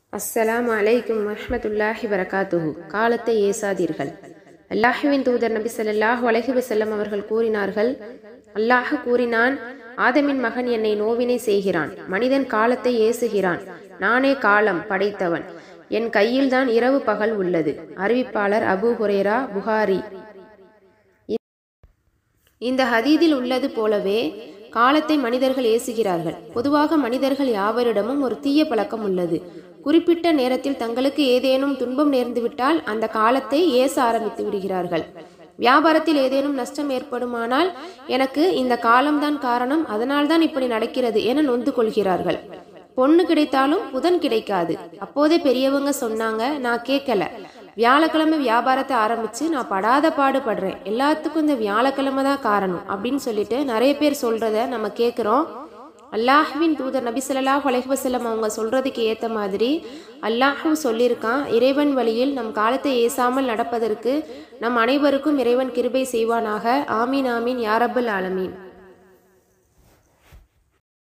அஸ்ஸலாமு அலைக்கும் வரஹ்மத்துல்லாஹி வரகாத்துஹு காலத்தை ஏசாதீர்கள் அல்லாஹுவின் தூதர் நபி ஸல்லல்லாஹு அலைஹி வஸல்லம் அவர்கள் கூறினார்கள் அல்லாஹ் கூறினான் ஆதமின் மகன் என்னை நோவினை செய்கிறான் மனிதன் காலத்தை ஏசுகிறான் நானே காலம் படைத்தவன் என் கையில்தான் இரவு பகல் உள்ளது அறிவிப்பாளர் அபூ ஹுரேரா புகாரி இந்த ஹதீதில் உள்ளது போலவே காலத்தை மனிதர்கள் ஏசுகிறார்கள் பொதுவாக மனிதர்கள் யாவரிடமும் ஒரு தீய பழக்கம் உள்ளது குறிப்பிட்ட நேரத்தில் தங்களுக்கு ஏதேனும் துன்பம் நேர்ந்துவிட்டால் அந்த காலத்தை ஏச ஆரம்பித்து விடுகிறார்கள் வியாபாரத்தில் ஏதேனும் நஷ்டம் ஏற்படுமானால் எனக்கு இந்த காலம்தான் காரணம் அதனால்தான் இப்படி நடக்கிறது என நொந்து கொள்கிறார்கள் பொண்ணு கிடைத்தாலும் புதன் கிடைக்காது அப்போதே பெரியவங்க சொன்னாங்க நான் கேட்கல வியாழக்கிழமை வியாபாரத்தை ஆரம்பிச்சு நான் படாத பாடுபடுறேன் எல்லாத்துக்கும் இந்த வியாழக்கிழமை தான் காரணம் அப்படின்னு சொல்லிட்டு நிறைய பேர் சொல்றத நம்ம கேட்குறோம் அல்லாஹுவின் தூதர் நபி ஸல்லல்லாஹு அலைஹி வஸல்லம் அவங்க சொல்றதுக்கு ஏத்த மாதிரி அல்லாஹு சொல்லியிருக்கான் இறைவன் வழியில் நம் காலத்தை ஏசாமல் நடப்பதற்கு நம் அனைவருக்கும் இறைவன் கிருபை செய்வானாக ஆமீன் ஆமீன் யாரப்பல் ஆலமீன்